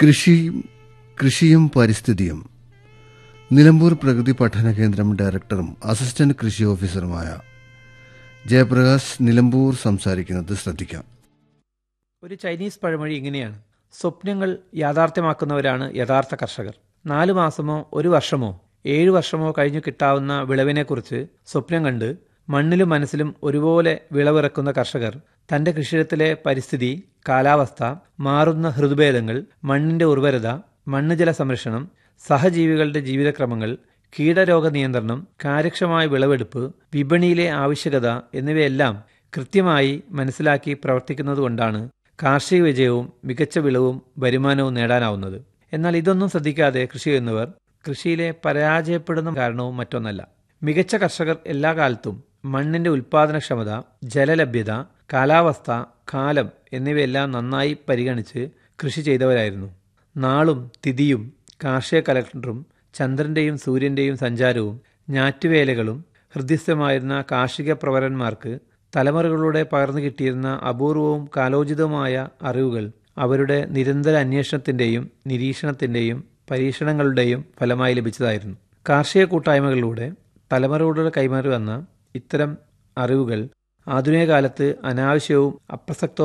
കൃഷിയും കൃഷിയും പരിസ്ഥിതിയും നിലമ്പൂർ പ്രകൃതി പഠന കേന്ദ്രം ഡയറക്ടറും അസിസ്റ്റന്റ് കൃഷി ഓഫീസറുമായ ജയപ്രകാശ് നിലമ്പൂർ സംസാരിക്കുന്നത് ശ്രദ്ധിക്കാം ഒരു ചൈനീസ് പഴമൊഴി ഇങ്ങനെയാണ് സ്വപ്നങ്ങൾ യാഥാർത്ഥ്യമാക്കുന്നവരാണ് യഥാർത്ഥ കർഷകർ നാലു മാസമോ ഒരു വർഷമോ ഏഴു വർഷമോ കഴിഞ്ഞു കിട്ടാവുന്ന വിളവിനെക്കുറിച്ച് സ്വപ്നം കണ്ട് മണ്ണിലും മനസ്സിലും ഒരുപോലെ വിളവിറക്കുന്ന കർഷകർ തന്റെ കൃഷിയിടത്തിലെ പരിസ്ഥിതി കാലാവസ്ഥ മാറുന്ന ഹൃദുഭേദങ്ങൾ മണ്ണിന്റെ ഉർവരത മണ്ണുജല സംരക്ഷണം സഹജീവികളുടെ ജീവിതക്രമങ്ങൾ കീടരോഗ നിയന്ത്രണം കാര്യക്ഷമമായ വിളവെടുപ്പ് വിപണിയിലെ ആവശ്യകത എന്നിവയെല്ലാം കൃത്യമായി മനസ്സിലാക്കി പ്രവർത്തിക്കുന്നതുകൊണ്ടാണ് കാർഷിക വിജയവും മികച്ച വിളവും വരുമാനവും നേടാനാവുന്നത് എന്നാൽ ഇതൊന്നും ശ്രദ്ധിക്കാതെ കൃഷി ചെയ്യുന്നവർ കൃഷിയിലെ പരാജയപ്പെടുന്ന കാരണവും മറ്റൊന്നല്ല മികച്ച കർഷകർ എല്ലാ കാലത്തും മണ്ണിന്റെ ഉൽപാദനക്ഷമത ജലലഭ്യത കാലാവസ്ഥ കാലം എന്നിവയെല്ലാം നന്നായി പരിഗണിച്ച് കൃഷി ചെയ്തവരായിരുന്നു നാളും തിഥിയും കാർഷിക കലണ്ടറും ചന്ദ്രന്റെയും സൂര്യന്റെയും സഞ്ചാരവും ഞാറ്റുവേലകളും ഹൃദ്യസ്ഥമായിരുന്ന കാർഷിക പ്രവരന്മാർക്ക് തലമുറകളിലൂടെ പകർന്നു കിട്ടിയിരുന്ന അപൂർവവും കാലോചിതവുമായ അറിവുകൾ അവരുടെ നിരന്തര അന്വേഷണത്തിന്റെയും നിരീക്ഷണത്തിന്റെയും പരീക്ഷണങ്ങളുടെയും ഫലമായി ലഭിച്ചതായിരുന്നു കാർഷിക കൂട്ടായ്മകളിലൂടെ തലമുറകളുടെ കൈമാറി വന്ന ഇത്തരം അറിവുകൾ ആധുനിക കാലത്ത് അനാവശ്യവും അപ്രസക്തവും